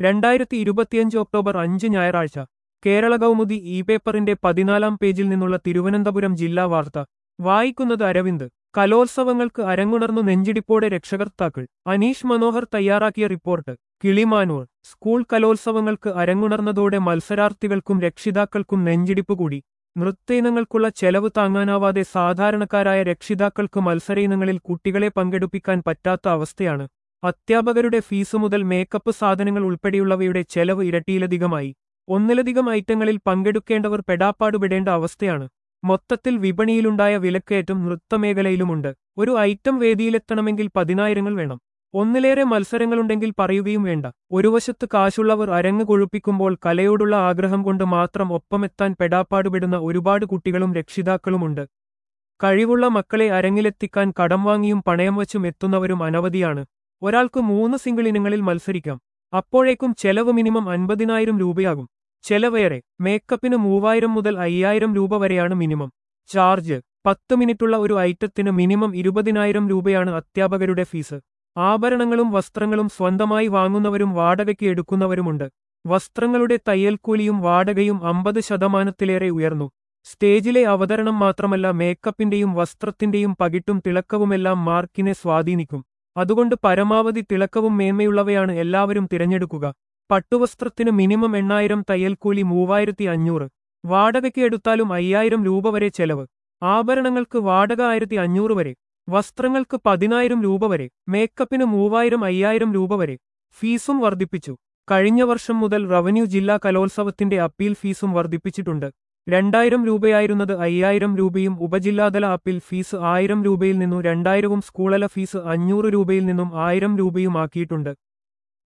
രണ്ടായിരത്തി ഇരുപത്തിയഞ്ച് ഒക്ടോബർ അഞ്ച് ഞായറാഴ്ച കേരള കൗമുദി ഇ പേപ്പറിന്റെ പതിനാലാം പേജിൽ നിന്നുള്ള തിരുവനന്തപുരം ജില്ലാ വാർത്ത വായിക്കുന്നത് അരവിന്ദ് കലോത്സവങ്ങൾക്ക് അരങ്ങുണർന്നു നെഞ്ചിടിപ്പോടെ രക്ഷകർത്താക്കൾ അനീഷ് മനോഹർ തയ്യാറാക്കിയ റിപ്പോർട്ട് കിളിമാനൂർ സ്കൂൾ കലോത്സവങ്ങൾക്ക് അരങ്ങുണർന്നതോടെ മത്സരാർത്ഥികൾക്കും രക്ഷിതാക്കൾക്കും നെഞ്ചിടിപ്പ് കൂടി നൃത്തേനങ്ങൾക്കുള്ള ചെലവ് താങ്ങാനാവാതെ സാധാരണക്കാരായ രക്ഷിതാക്കൾക്ക് മത്സരയിനങ്ങളിൽ കുട്ടികളെ പങ്കെടുപ്പിക്കാൻ പറ്റാത്ത അവസ്ഥയാണ് അധ്യാപകരുടെ ഫീസ് മുതൽ മേക്കപ്പ് സാധനങ്ങൾ ഉൾപ്പെടെയുള്ളവയുടെ ചെലവ് ഇരട്ടിയിലധികമായി ഒന്നിലധികം ഐറ്റങ്ങളിൽ പങ്കെടുക്കേണ്ടവർ പെടാപ്പാടുപെടേണ്ട അവസ്ഥയാണ് മൊത്തത്തിൽ വിപണിയിലുണ്ടായ വിലക്കയറ്റം നൃത്തമേഖലയിലുമുണ്ട് ഒരു ഐറ്റം വേദിയിലെത്തണമെങ്കിൽ പതിനായിരങ്ങൾ വേണം ഒന്നിലേറെ മത്സരങ്ങളുണ്ടെങ്കിൽ പറയുകയും വേണ്ട ഒരു വശത്ത് കാശുള്ളവർ അരങ്ങ് കൊഴുപ്പിക്കുമ്പോൾ കലയോടുള്ള ആഗ്രഹം കൊണ്ട് മാത്രം ഒപ്പമെത്താൻ പെടാപ്പാടുപെടുന്ന ഒരുപാട് കുട്ടികളും രക്ഷിതാക്കളുമുണ്ട് കഴിവുള്ള മക്കളെ അരങ്ങിലെത്തിക്കാൻ കടം വാങ്ങിയും പണയം വച്ചും എത്തുന്നവരും അനവധിയാണ് ഒരാൾക്ക് മൂന്ന് സിംഗിൾ ഇനങ്ങളിൽ മത്സരിക്കാം അപ്പോഴേക്കും ചെലവ് മിനിമം അൻപതിനായിരം രൂപയാകും ചെലവേറെ മേക്കപ്പിന് മൂവായിരം മുതൽ അയ്യായിരം രൂപ വരെയാണ് മിനിമം ചാർജ് പത്ത് മിനിറ്റുള്ള ഒരു ഐറ്റത്തിന് മിനിമം ഇരുപതിനായിരം രൂപയാണ് അധ്യാപകരുടെ ഫീസ് ആഭരണങ്ങളും വസ്ത്രങ്ങളും സ്വന്തമായി വാങ്ങുന്നവരും വാടകയ്ക്ക് എടുക്കുന്നവരുമുണ്ട് വസ്ത്രങ്ങളുടെ തയ്യൽക്കൂലിയും വാടകയും അമ്പത് ശതമാനത്തിലേറെ ഉയർന്നു സ്റ്റേജിലെ അവതരണം മാത്രമല്ല മേക്കപ്പിന്റെയും വസ്ത്രത്തിന്റെയും പകിട്ടും തിളക്കവുമെല്ലാം മാർക്കിനെ സ്വാധീനിക്കും അതുകൊണ്ട് പരമാവധി തിളക്കവും മേന്മയുള്ളവയാണ് എല്ലാവരും തിരഞ്ഞെടുക്കുക പട്ടുവസ്ത്രത്തിന് മിനിമം എണ്ണായിരം തയ്യൽക്കൂലി മൂവായിരത്തി അഞ്ഞൂറ് വാടകയ്ക്ക് എടുത്താലും അയ്യായിരം രൂപ വരെ ചെലവ് ആഭരണങ്ങൾക്ക് വാടക ആയിരത്തി അഞ്ഞൂറ് വരെ വസ്ത്രങ്ങൾക്ക് പതിനായിരം രൂപ വരെ മേക്കപ്പിന് മൂവായിരം അയ്യായിരം രൂപ വരെ ഫീസും വർദ്ധിപ്പിച്ചു കഴിഞ്ഞ വർഷം മുതൽ റവന്യൂ ജില്ലാ കലോത്സവത്തിന്റെ അപ്പീൽ ഫീസും വർദ്ധിപ്പിച്ചിട്ടുണ്ട് രണ്ടായിരം രൂപയായിരുന്നത് അയ്യായിരം രൂപയും ഉപജില്ലാതല അപ്പീൽ ഫീസ് ആയിരം രൂപയിൽ നിന്നും രണ്ടായിരവും സ്കൂളല ഫീസ് അഞ്ഞൂറ് രൂപയിൽ നിന്നും ആയിരം രൂപയും ആക്കിയിട്ടുണ്ട്